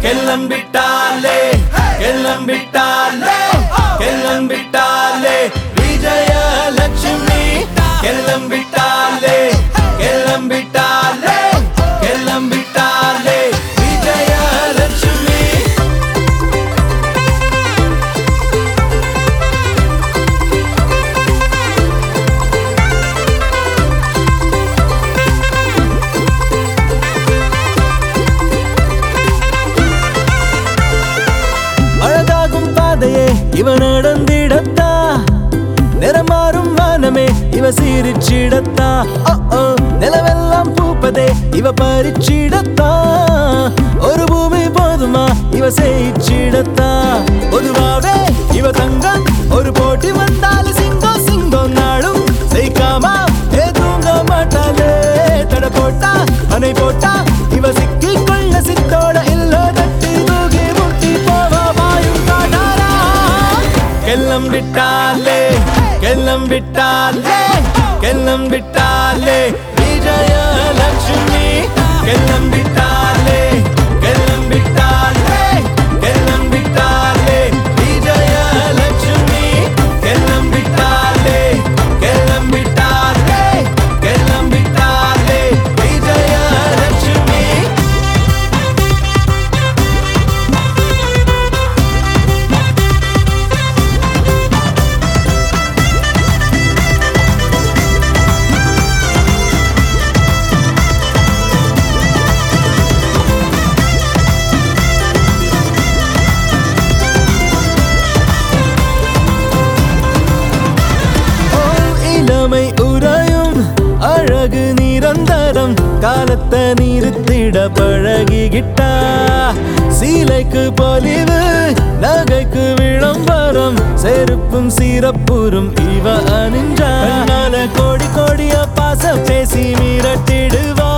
கிளம்பிட்டாலே கிளம்பிட்டாலே கிளம்பிட்டாலே விஜயலட்சுமி கிளம்பிட்டாலே கிளம்பிட்டாலே கிளம்பிட்டாலே விஜயலட்சுமி அழகாகும் பாதையே இவ நடந்திடத்தா நிறமாறும் வானமே இவ சீரிச்சிடத்தா ஓ, ஓ, நிலவெல்லாம் பூப்பதே இவ பறிச்சிடத்தா ஒரு பூமி போதுமா இவ செய்ச்சிடத்தா பொதுவாவே இவ தங்கம் ஒரு போட்டி வந்தால் சிங்கம் சிங்கம் நாளும் செய்காமா ஏ தூங்க மாட்டாளே தட போட்டா அணை போட்டா இவ சிக்கி கொள்ள சித்தோட இல்ல தட்டி தூக்கி முட்டி போவா வாயும் காட்டாரா கிளம்பிட்டாலே கிளம்பிட்டாலே கிளம்பிட்டாலே விஜயலட்சுமி கிளம்பிட்டாலே கிளம்பிட்டாலே கிளம்பிட்டாலே விஜயலட்சுமி கிளம்பிட்டாலே கிளம்பிட்டாலே கிளம்பிட்டாலே விஜயலட்சுமி ஓ, இளமை உறையும் அழகு நிரந்தரம் காலத்தை நிறுத்திட பழகிக்கிட்டா சீலைக்கு பொலிவு நகைக்கு விளம்பரம் செருப்பும் சீரப்புறும் இவ அணிஞ்சா கண்ணால கோடி கோடியா பாச பேசி மிரட்டிடுவா